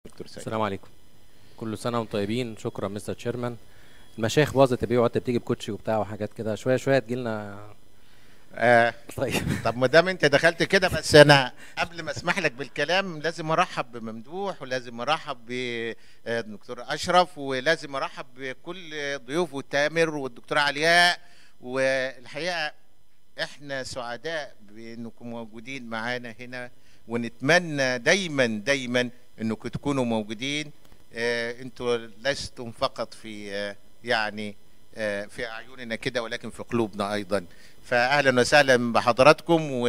دكتور سعيد السلام عليكم كل سنه وانتم طيبين شكرا مستر تشيرمان المشايخ باظت تبيع وقت بتيجي بكوتشي وبتاع وحاجات كده شويه شويه تجيلنا آه طيب طب ما دام انت دخلت كده بس انا قبل ما اسمح لك بالكلام لازم ارحب بممدوح ولازم ارحب بالدكتور اشرف ولازم ارحب بكل ضيوفه تامر والدكتوره علياء والحقيقه احنا سعداء بانكم موجودين معانا هنا ونتمنى دايما دايما انكم تكونوا موجودين آه انتوا لستم فقط في آه يعني آه في اعيننا كده ولكن في قلوبنا ايضا فاهلا وسهلا بحضراتكم و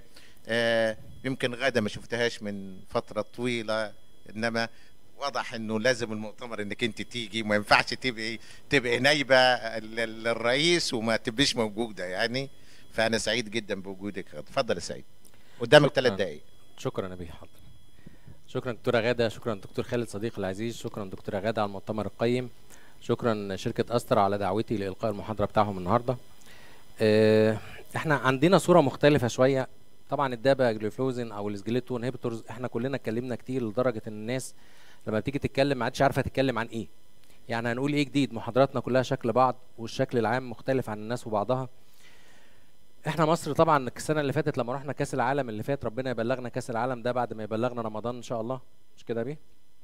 آه، يمكن غاده ما شفتهاش من فتره طويله انما واضح انه لازم المؤتمر انك انت تيجي ما ينفعش تبقي تبقي نايبه لل- للرئيس وما تبقيش موجوده يعني فانا سعيد جدا بوجودك اتفضل يا سعيد قدامك شكراً. ثلاث دقائق شكرا نبي حاضر شكرا دكتوره غاده شكرا دكتور خالد صديقي العزيز شكرا دكتوره غاده على المؤتمر القيم شكرا شركه استر على دعوتي لالقاء المحاضره بتاعهم النهارده آه، احنا عندنا صوره مختلفه شويه طبعا الدابا جليفلوزين او السجليتو انهبيتورز احنا كلنا اتكلمنا كتير لدرجه ان الناس لما بتيجي تتكلم ما عادش عارفه تتكلم عن ايه يعني هنقول ايه جديد محاضراتنا كلها شكل بعض والشكل العام مختلف عن الناس وبعضها احنا مصر طبعا السنه اللي فاتت لما رحنا كاس العالم اللي فات ربنا يبلغنا كاس العالم ده بعد ما يبلغنا رمضان ان شاء الله مش كده بيه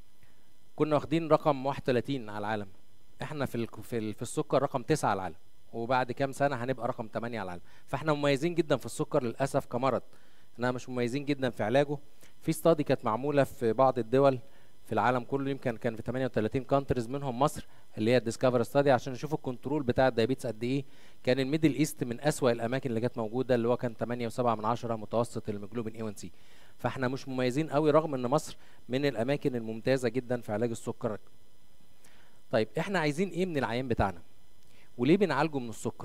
كنا واخدين رقم 31 على العالم احنا في ال في, ال في السكر رقم 9 على العالم وبعد كام سنه هنبقى رقم 8 على العالم فاحنا مميزين جدا في السكر للاسف كمرض انها مش مميزين جدا في علاجه في استادي كانت معموله في بعض الدول في العالم كله يمكن كان في 38 كونتريز منهم مصر اللي هي الديسكفر ستادي عشان نشوف الكنترول بتاع الدايابيتس قد ايه كان الميدل ايست من اسوأ الاماكن اللي كانت موجوده اللي هو كان 8.7 من عشرة متوسط الهيموجلوبين اي 1 سي فاحنا مش مميزين قوي رغم ان مصر من الاماكن الممتازه جدا في علاج السكر طيب احنا عايزين ايه من العيان بتاعنا وليه بنعالجه من السكر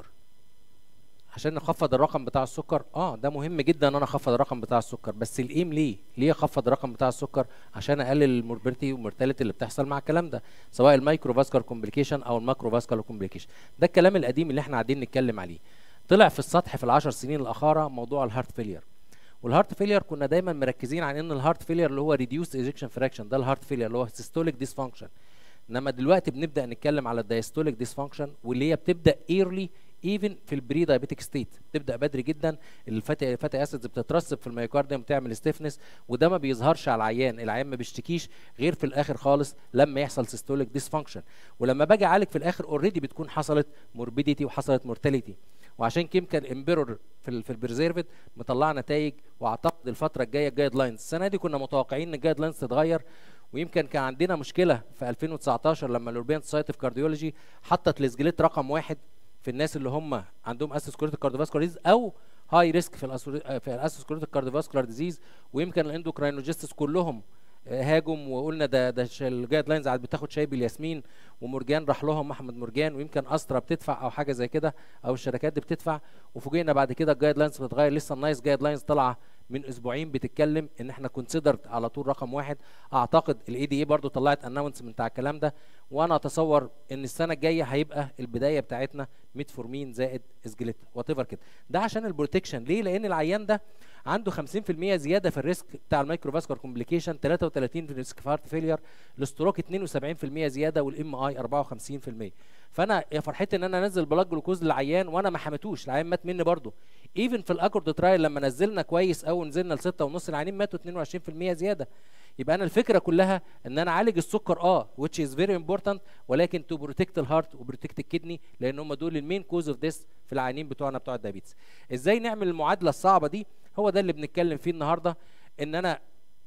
عشان نخفض الرقم بتاع السكر اه ده مهم جدا ان انا اخفض الرقم بتاع السكر بس الايم ليه ليه اخفض الرقم بتاع السكر عشان اقلل الموربيرتي والمورتاليتي اللي بتحصل مع الكلام ده سواء المايكرو فاسكولار كومبليكيشن او الماكرو فاسكولار كومبليكيشن ده الكلام القديم اللي احنا قاعدين نتكلم عليه طلع في السطح في العشر سنين الاخيره موضوع الهارت فيلير والهارت فيلير كنا دايما مركزين عن ان الهارت فيلير اللي هو ريديوس ايجكشن فراكشن ده الهارت فيلير اللي هو سيستوليك ديسفانكشن انما دلوقتي بنبدا نتكلم على الدايستوليك ديسفانكشن واللي هي بتبدا ايرلي ايفن في البري دايابيتيك ستيت تبدا بدري جدا الفاتي الفاتي اسيدز بتترسب في الميوكارديوم بتعمل ستيفنس وده ما بيظهرش على العيان العيان ما بيشتكيش غير في الاخر خالص لما يحصل سيستوليك ديسفانكشن ولما باجي اعالج في الاخر اوريدي بتكون حصلت موربيديتي وحصلت مورتاليتي وعشان كده كان امبيرور في ال في البريزيرفد مطلع نتائج واعتقد الفتره الجايه الجايد لاينز السنه دي كنا متوقعين ان الجايد لاينز تتغير ويمكن كان عندنا مشكله في 2019 لما الاوروبيان سوسايتي في كارديولوجي حطت السجليت رقم واحد في الناس اللي هم عندهم اسوسكوليتيك كارديوفاسكولار ديزيز او هاي ريسك في الأسو- في الاسوسكوليتيك كارديوفاسكولار ديزيز ويمكن الاندوكراينولوجيستس كلهم آه، هاجم وقلنا ده ده ش- الجايد لاينز قاعد بتاخد شاي بالياسمين ومرجان راح لهم احمد مرجان ويمكن استرا بتدفع او حاجه زي كده او الشركات دي بتدفع وفوجئنا بعد كده الجايد لاينز بتتغير لسه النايس جايد لاينز طالعه من اسبوعين بتتكلم ان احنا كونسيدرد على طول رقم واحد اعتقد الاي دي اي برضو طلعت اناونسمنت بتاع الكلام ده وانا اتصور ان السنه الجايه هيبقى البدايه بتاعتنا ميتفورمين زائد اسجليت وات ايفر كده ده عشان البروتكشن ليه لان العيان ده عنده 50% زياده في الريسك بتاع المايكرو فاسكولار كومبليكيشن 33 في الريسك في هارت فيلير الاستروك 72% زياده والام اي 54% فانا يا فرحتي ان انا انزل بلاك جلوكوز للعيان وانا ما حمتوش العيان مات مني برضه ايفن في الاكورد ترايل لما نزلنا كويس او نزلنا ل 6 ونص العيانين ماتوا 22% زياده يبقى انا الفكره كلها ان انا اعالج السكر اه which is very important ولكن تو بروتكت الهارت وبروتكت الكدني لان هم دول المين كوز اوف ذس في العيانين بتوعنا بتوع الدايابيتس ازاي نعمل المعادله الصعبه دي هو ده اللي بنتكلم فيه النهارده ان انا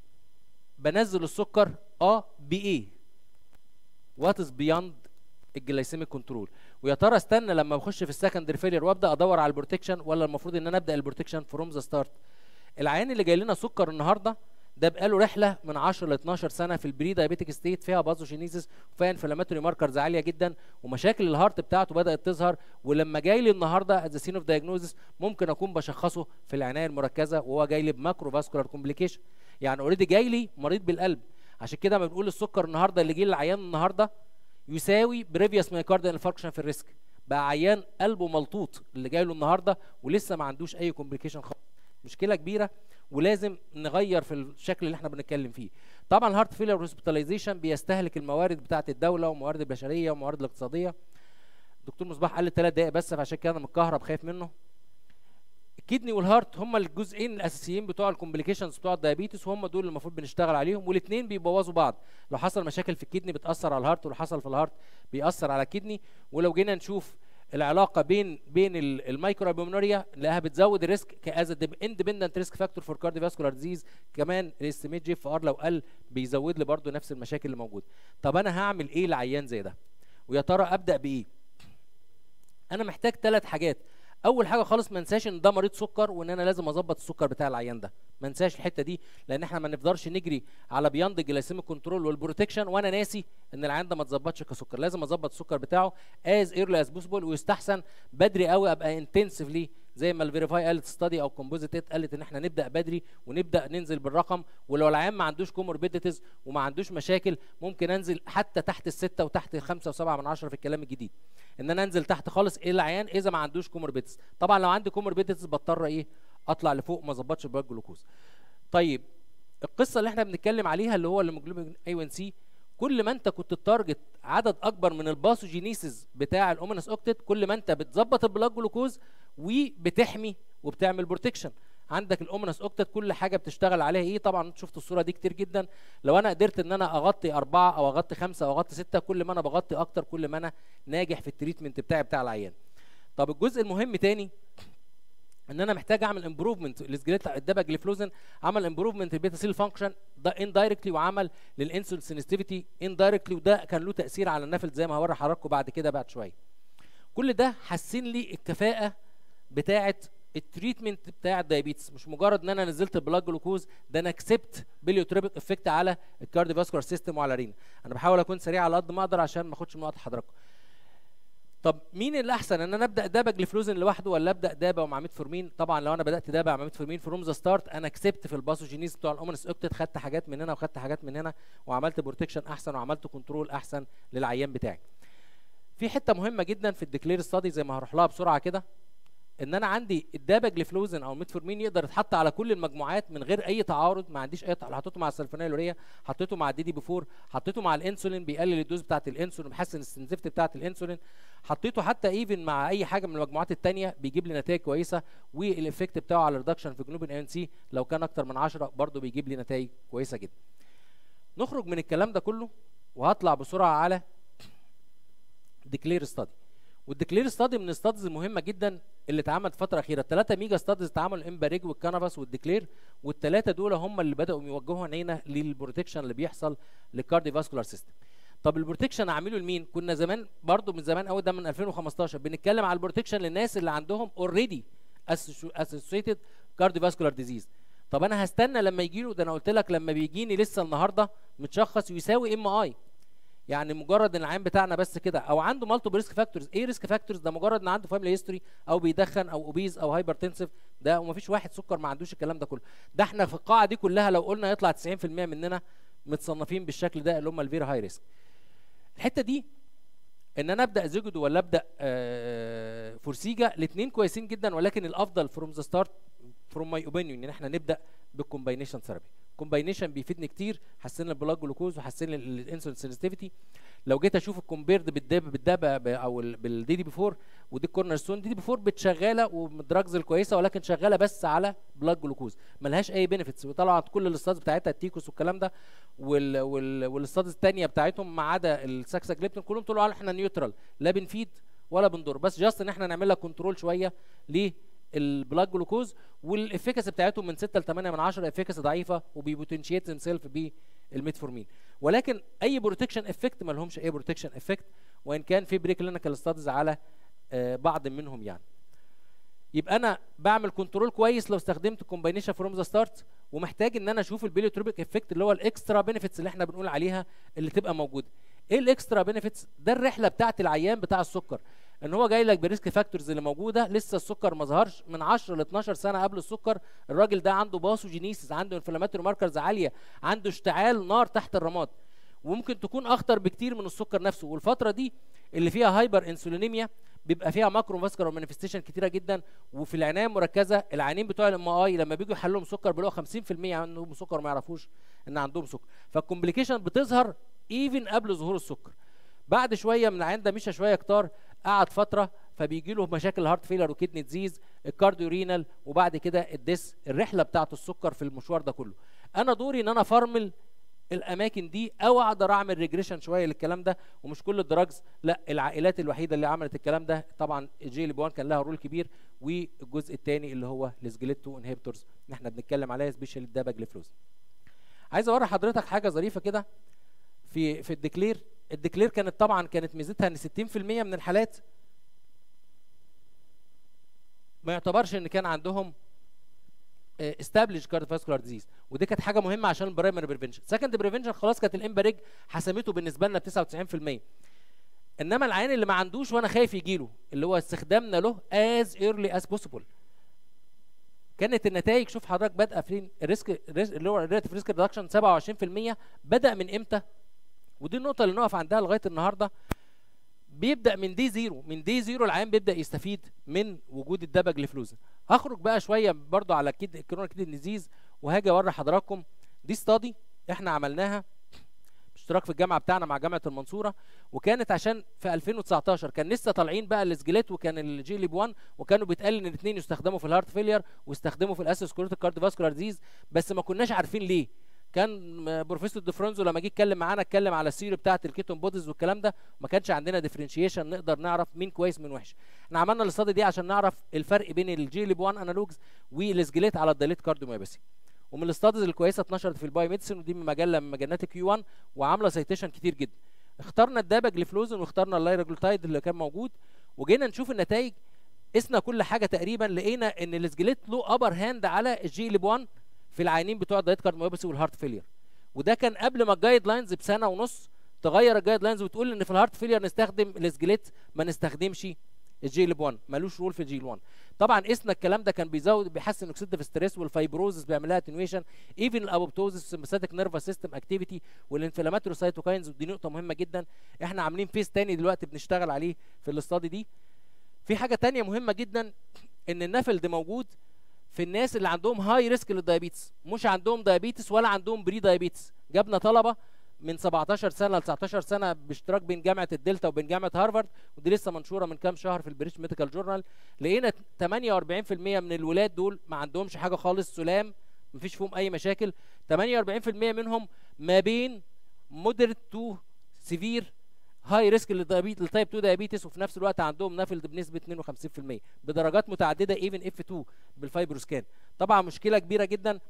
بنزل السكر اه بايه وات از بياند الجلايسيميك كنترول ويا ترى استنى لما بخش في السكندري فيلير وابدا ادور على البروتكشن ولا المفروض ان انا ابدا البروتكشن فروم ذا ستارت العيان اللي جاي لنا سكر النهارده ده بقاله رحله من 10 ل 12 سنه في البري دايابيتيك ستيت فيها باثوجينيسيس وفيها انفلاماتوري ماركرز عاليه جدا ومشاكل الهارت بتاعته بدات تظهر ولما جاي لي النهارده از سين اوف دايجنوزس ممكن اكون بشخصه في العنايه المركزه وهو جاي لي بماكرو فاسكولار كومبليكيشن يعني اوريدي جاي لي مريض بالقلب عشان كده ما بنقول السكر النهارده اللي جه للعيان النهارده يساوي بريفيوس مايكارديال انفاركشن في الريسك بقى عيان قلبه ملطوط اللي جاي له النهارده ولسه ما عندوش اي كومبليكيشن خالص مشكله كبيره ولازم نغير في الشكل اللي احنا بنتكلم فيه طبعا الهارت فيلر هوسبيتاليزيشن بيستهلك الموارد بتاعه الدوله وموارد البشريه وموارد الاقتصاديه دكتور مصباح قال لي ثلاث دقائق بس فعشان كده انا متكهرب خايف منه الكدني والهارت هم الجزئين الاساسيين بتوع الكومبليكيشنز بتوع الدايابيتس وهم دول اللي المفروض بنشتغل عليهم والاثنين بيبوظوا بعض لو حصل مشاكل في الكدني بتاثر على الهارت ولو حصل في الهارت بيأثر على الكدني ولو جينا نشوف العلاقه بين بين المايكروبيومنوريا نلاقيها بتزود الريسك كاز اندبندنت ريسك فاكتور فور كارديوفاسكولار ديزيز كمان الاستيميت جي اف ار لو قل بيزود لي برضه نفس المشاكل اللي موجوده طب انا هعمل ايه لعيان زي ده ويا ترى ابدا بايه انا محتاج ثلاث حاجات اول حاجه خالص ما انساش ان ده مريض سكر وان انا لازم اظبط السكر بتاع العيان ده ما انساش الحته دي لان احنا ما نقدرش نجري على بياند جلايسيميك كنترول والبروتكشن وانا ناسي ان العيان ده ما اتظبطش كسكر لازم اظبط السكر بتاعه از ايرلي از بوسيبل ويستحسن بدري قوي ابقى انتنسفلي زي ما الفيريفاي قالت ستادي او كومبوزيتيت قالت ان احنا نبدا بدري ونبدا ننزل بالرقم ولو العيان ما عندوش كوموربيديتيز وما عندوش مشاكل ممكن انزل حتى تحت الستة وتحت خمسة وسبعة من عشرة في الكلام الجديد ان انا انزل تحت خالص ايه العيان اذا ما عندوش كوموربيديتيز طبعا لو عندي كوموربيديتيز بضطر ايه اطلع لفوق ما اظبطش البلاد جلوكوز طيب القصه اللي احنا بنتكلم عليها اللي هو الهيموجلوبين اي 1 سي كل ما انت كنت التارجت عدد اكبر من الباثوجينيسيس بتاع الاومينس اوكتيت كل ما انت بتظبط البلاد جلوكوز وبتحمي وبتعمل بروتكشن عندك الاومينس اوكتيت كل حاجه بتشتغل عليها ايه طبعا انت شفت الصوره دي كتير جدا لو انا قدرت ان انا اغطي اربعه او اغطي خمسه او اغطي سته كل ما انا بغطي اكتر كل ما انا ناجح في التريتمنت بتاعي بتاع العيان طب الجزء المهم تاني ان انا محتاج اعمل امبروفمنت الاسجليت الدبا جليفلوزن عمل امبروفمنت البيتا سيل فانكشن ده اندايركتلي وعمل للانسولين سنسيتيفيتي اندايركتلي وده كان له تاثير على النفل زي ما هوري حضراتكم بعد كده بعد شويه كل ده حسن لي الكفاءه بتاعه التريتمنت بتاع الدايابيتس مش مجرد ان انا نزلت البلاك جلوكوز ده انا كسبت بليوتريبك افكت على الكارديوفاسكولار سيستم وعلى الرينا انا بحاول اكون سريع على قد ما اقدر عشان ما اخدش من وقت حضراتكم طب مين اللي احسن ان انا ابدا دابا جليفلوزن لوحده ولا ابدا دابا ومع ميتفورمين طبعا لو انا بدات دابا مع ميتفورمين فروم ذا ستارت انا كسبت في الباثوجينيز بتوع الاومنس اوكتيت خدت حاجات من هنا وخدت حاجات من هنا وعملت بروتكشن احسن وعملت كنترول احسن للعيان بتاعي في حته مهمه جدا في الديكلير ستادي زي ما هروح لها بسرعه كده ان انا عندي الدابا جليفلوزن او الميتفورمين يقدر يتحط على كل المجموعات من غير اي تعارض ما عنديش اي تعارض حطيته مع السلفونيلوريا حطيته مع الدي دي بي 4 حطيته مع الانسولين بيقلل الدوز بتاعه الانسولين بيحسن السنسيفتي بتاعه الانسولين حطيته حتى ايفن مع اي حاجه من المجموعات الثانيه بيجيب لي نتائج كويسه والافكت بتاعه على الريدكشن في جلوبين ان سي لو كان اكتر من 10 برضه بيجيب لي نتائج كويسه جدا نخرج من الكلام ده كله وهطلع بسرعه على ديكلير ستادي والديكلير ستادي من الستاديز المهمه جدا اللي اتعملت فتره اخيره الثلاثه ميجا ستاديز اتعملوا امباريج والكانفاس والديكلير والثلاثه دول هم اللي بداوا يوجهوا عينينا للبروتكشن اللي بيحصل للكارديو فاسكولار سيستم طب البروتكشن اعمله لمين كنا زمان برضو من زمان قوي ده من 2015 بنتكلم على البروتكشن للناس اللي عندهم اوريدي اسوسييتد كارديو فاسكولار ديزيز طب انا هستنى لما يجي له ده انا قلت لك لما بيجيني لسه النهارده متشخص يساوي ام اي يعني مجرد ان العيان بتاعنا بس كده او عنده مالتيبل ريسك فاكتورز ايه ريسك فاكتورز ده مجرد ان عنده فاميلي هيستوري او بيدخن او اوبيز او هايبرتنسيف ده ومفيش واحد سكر ما عندوش الكلام ده كله ده احنا في القاعه دي كلها لو قلنا يطلع 90% مننا متصنفين بالشكل ده اللي هم الفير هاي ريسك الحته دي ان انا ابدا زيجودو ولا ابدا آه فورسيجا الاثنين كويسين جدا ولكن الافضل فروم ذا ستارت فروم ماي اوبينيون ان احنا نبدا بالكومباينيشن ثيرابي الكومباينيشن بيفيدني كتير حسن لي البلاك جلوكوز وحسن لي الانسولين سنسيتيفيتي لو جيت اشوف الكومبيرد بالداب بالداب او بالدي دي بي 4 ودي الكورنر ستون دي دي بي 4 بتشغاله والدراجز الكويسه ولكن شغاله بس على بلاك جلوكوز ملهاش اي بنفيتس وطلعت كل الاستاذ بتاعتها التيكوس والكلام ده وال وال والاستاذ الثانيه بتاعتهم ما عدا الساكساجليبتين كلهم طلعوا احنا نيوترال لا بنفيد ولا بنضر بس جاست ان احنا نعمل لها كنترول شويه ليه البلاك جلوكوز والافكاسي بتاعتهم من 6 ل 8 من 10 افكاسي ضعيفه وبيبوتنشيت سيلف بالميتفورمين ولكن اي بروتكشن افكت ما لهمش اي بروتكشن افكت وان كان في بري كلينيكال ستاديز على آه بعض منهم يعني يبقى انا بعمل كنترول كويس لو استخدمت كومباينيشن فروم ذا ستارت ومحتاج ان انا اشوف البيليوتروبيك افكت اللي هو الاكسترا بنفيتس اللي احنا بنقول عليها اللي تبقى موجوده ايه الاكسترا بنفيتس ده الرحله بتاعت العيان بتاع السكر ان هو جاي لك بريسك فاكتورز اللي موجوده لسه السكر ما ظهرش من 10 ل 12 سنه قبل السكر الراجل ده عنده باثوجينيسيس عنده انفلاماتوري ماركرز عاليه عنده اشتعال نار تحت الرماد وممكن تكون اخطر بكتير من السكر نفسه والفتره دي اللي فيها هايبر انسولينيميا بيبقى فيها ماكرو فاسكولار مانيفستيشن كتيره جدا وفي العنايه المركزه العيانين بتوع الام اي لما بيجوا يحللوا سكر بيلاقوا 50% عندهم سكر ما يعرفوش ان عندهم سكر فالكومبليكيشن بتظهر ايفن قبل ظهور السكر بعد شويه من العيان ده مشى شويه كتار قعد فتره فبيجي له مشاكل هارت فيلر وكدني ديزيز الكارديو رينال وبعد كده الديس الرحله بتاعه السكر في المشوار ده كله انا دوري ان انا افرمل الاماكن دي او اقدر اعمل ريجريشن شويه للكلام ده ومش كل الدراجز لا العائلات الوحيده اللي عملت الكلام ده طبعا الجي ال 1 كان لها رول كبير والجزء الثاني اللي هو السجليتو انهبيتورز اللي احنا بنتكلم عليها سبيشال الداباجليفلوز عايز اوري حضرتك حاجه ظريفه كده في في الديكلير الديكلير كانت طبعا كانت ميزتها ان 60% من الحالات ما يعتبرش ان كان عندهم استابليش كارديوفاسكولار ديزيز ودي كانت حاجه مهمه عشان البرايمري بريفنشن سكند بريفنشن خلاص كانت الامباريج حسمته بالنسبه لنا ب 99% انما العيان اللي ما عندوش وانا خايف يجي له اللي هو استخدامنا له از ايرلي از بوسيبل كانت النتائج شوف حضرتك بادئه فين الريسك اللي هو الريلاتيف ريسك ريدكشن 27% بدا من امتى ودي النقطه اللي نقف عندها لغايه النهارده بيبدا من دي زيرو من دي زيرو العيان بيبدا يستفيد من وجود الدباجليفلوزا هخرج بقى شويه برضو على كيد كورونا كيد ديزيز وهاجي اوري حضراتكم دي ستادي احنا عملناها اشتراك في الجامعه بتاعنا مع جامعه المنصوره وكانت عشان في 2019 كان لسه طالعين بقى السجليت وكان الجي ليب 1 وكانوا بيتقال ان الاثنين يستخدموا في الهارت فيلير ويستخدموا في الاسيسكوليتيك كارديوفاسكولار ديزيز بس ما كناش عارفين ليه كان بروفيسور ديفرونزو لما جه يتكلم معانا اتكلم على السيري بتاعه الكيتون بوديز والكلام ده ما كانش عندنا ديفرنشيشن نقدر نعرف مين كويس من وحش احنا عملنا الاستادي دي عشان نعرف الفرق بين الجي ليب 1 انالوجز والسجليت على الدايليت كارديوميوباثي ومن الاستاديز الكويسه اتنشرت في الباي ميديسن ودي من مجله من مجلات كيو 1 وعامله سيتيشن كتير جدا اخترنا الداباجليفلوزن واخترنا اللايراجلوتايد اللي كان موجود وجينا نشوف النتائج قسنا كل حاجه تقريبا لقينا ان السجليت له ابر هاند على الجي ليب 1 في العينين بتوع الدايت كارديوميوباثي والهارت فيلير وده كان قبل ما الجايد لاينز بسنه ونص تغير الجايد لاينز وتقول ان في الهارت فيلير نستخدم السجليت ما نستخدمش الجي ال 1 ملوش رول في الجي ال 1 طبعا قسنا الكلام ده كان بيزود بيحسن اوكسيديف ستريس والفايبروزس بيعمل لها اتنويشن ايفن الابوبتوزس سمباثيك نيرفس سيستم اكتيفيتي والانفلاماتوري سايتوكاينز ودي نقطه مهمه جدا احنا عاملين فيس تاني دلوقتي بنشتغل عليه في الاستادي دي في حاجه تانية مهمه جدا ان النفل ده موجود في الناس اللي عندهم هاي ريسك للدايابيتس مش عندهم دايابيتس ولا عندهم بري دايابيتس جبنا طلبه من 17 سنه ل 19 سنه باشتراك بين جامعه الدلتا وبين جامعه هارفارد ودي لسه منشوره من كام شهر في البريتش ميديكال جورنال لقينا 48% من الولاد دول ما عندهمش حاجه خالص سلام مفيش فيهم اي مشاكل 48% منهم ما بين مودريت تو سيفير هاي ريسك للدايابيت للتايب 2 دايابيتس وفي نفس الوقت عندهم نفل بنسبه 52% بدرجات متعدده ايفن اف 2 بالفايبروسكان طبعا مشكله كبيره جدا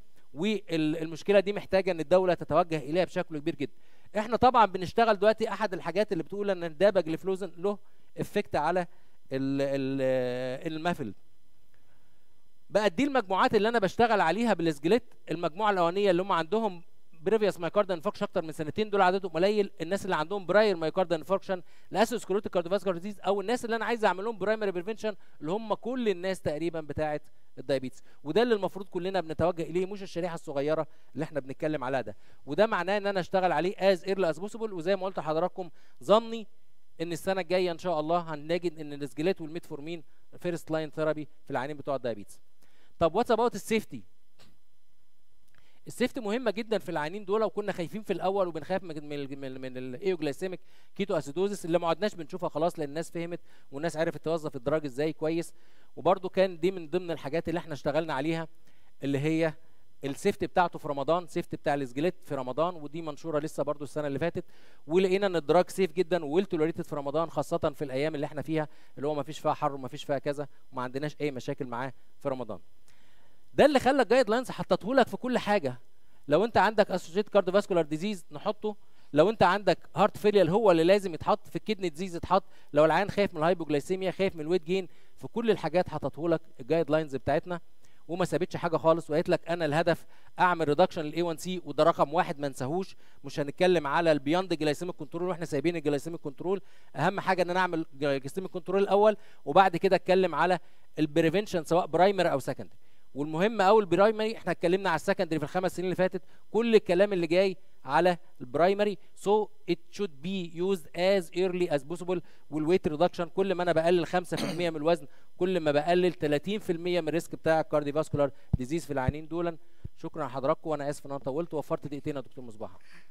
والمشكله دي محتاجه ان الدوله تتوجه اليها بشكل كبير جدا احنا طبعا بنشتغل دلوقتي احد الحاجات اللي بتقول ان الداباجليفلوزن له افكت على المافل بقى دي المجموعات اللي انا بشتغل عليها بالسجليت المجموعه الاولانيه اللي هم عندهم بريفيوس مايكارد انفكشن اكتر من سنتين دول عددهم قليل الناس اللي عندهم براير مايكارد انفكشن الاسوسكلوتيك كارديوفاسكولار ديزيز او الناس اللي انا عايز اعمل لهم برايمري بريفنشن اللي هم كل الناس تقريبا بتاعه الدايابيتس وده اللي المفروض كلنا بنتوجه اليه مش الشريحه الصغيره اللي احنا بنتكلم عليها ده وده معناه ان انا اشتغل عليه از ايرلي از بوسيبل وزي ما قلت لحضراتكم ظني ان السنه الجايه ان شاء الله هنجد ان الاسجلات والميتفورمين فيرست لاين ثيرابي في العيانين بتوع الدايابيتس طب واتس اباوت السيفتي السيفتي مهمه جدا في العيانين دول وكنا خايفين في الاول وبنخاف من من من, من الايوجلايسيميك كيتو اسيدوزس اللي ما عدناش بنشوفها خلاص لان الناس فهمت والناس عرفت توظف الدراج ازاي كويس وبرده كان دي من ضمن الحاجات اللي احنا اشتغلنا عليها اللي هي السيفتي بتاعته في رمضان سيفتي بتاع الاسجليت في رمضان ودي منشوره لسه برده السنه اللي فاتت ولقينا ان الدراج سيف جدا ويل توليريتد في رمضان خاصه في الايام اللي احنا فيها اللي هو ما فيش فيها حر وما فيش فيها كذا وما عندناش اي مشاكل معاه في رمضان ده اللي خلى الجايد لاينز حطته لك في كل حاجه لو انت عندك اسوشيت كارديوفاسكولار ديزيز نحطه لو انت عندك هارت فيلير هو اللي لازم يتحط في الكدني ديزيز يتحط لو العيان خايف من الهايبوجلايسيميا خايف من الويت جين في كل الحاجات حطته لك الجايد لاينز بتاعتنا وما سابتش حاجه خالص وقالت لك انا الهدف اعمل ريدكشن للاي 1 سي وده رقم واحد ما نساهوش مش هنتكلم على البياند جلايسيميك كنترول واحنا سايبين الجلايسيميك كنترول اهم حاجه ان انا اعمل جلايسيميك كنترول الاول وبعد كده اتكلم على البريفنشن سواء برايمري او سكندري والمهم قوي البرايمري احنا اتكلمنا على السكندري في الخمس سنين اللي فاتت كل الكلام اللي جاي على البرايمري سو ات شود بي يوزد از ايرلي از بوسيبل والويت ريدكشن كل ما انا بقلل 5% من الوزن كل ما بقلل 30% من الريسك بتاع الكارديوفاسكولار ديزيز في العينين دول شكرا لحضراتكم وانا اسف ان انا طولت وفرت دقيقتين يا دكتور مصباح